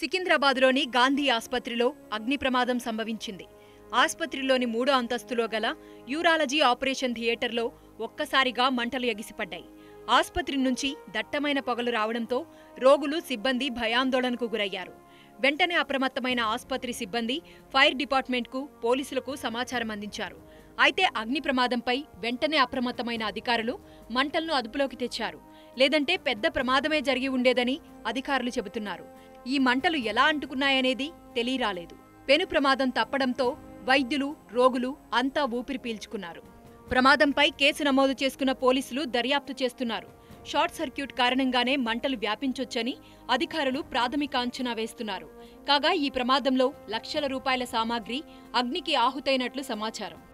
సికింద్రాబాద్లోని గాంధీ ఆసుపత్రిలో అగ్ని ప్రమాదం సంభవించింది ఆసుపత్రిలోని మూడో అంతస్తులో గల యూరాలజీ ఆపరేషన్ థియేటర్లో ఒక్కసారిగా మంటలు ఎగిసిపడ్డాయి ఆసుపత్రి నుంచి దట్టమైన పొగలు రావడంతో రోగులు సిబ్బంది భయాందోళనకు గురయ్యారు వెంటనే అప్రమత్తమైన ఆసుపత్రి సిబ్బంది ఫైర్ డిపార్ట్మెంట్కు పోలీసులకు సమాచారం అందించారు అయితే అగ్ని ప్రమాదంపై వెంటనే అప్రమత్తమైన అధికారులు మంటలను అదుపులోకి తెచ్చారు లేదంటే పెద్ద ప్రమాదమే జరిగి ఉండేదని అధికారులు చెబుతున్నారు ఈ మంటలు ఎలా అంటుకున్నాయనేది తెలియరాలేదు పెను ప్రమాదం తప్పడంతో వైద్యులు రోగులు అంతా ఊపిరి పీల్చుకున్నారు ప్రమాదంపై కేసు నమోదు చేసుకున్న పోలీసులు దర్యాప్తు చేస్తున్నారు షార్ట్ సర్క్యూట్ కారణంగానే మంటలు వ్యాపించొచ్చని అధికారులు ప్రాథమిక అంచనా వేస్తున్నారు కాగా ఈ ప్రమాదంలో లక్షల రూపాయల సామాగ్రి అగ్నికి ఆహుతైనట్లు సమాచారం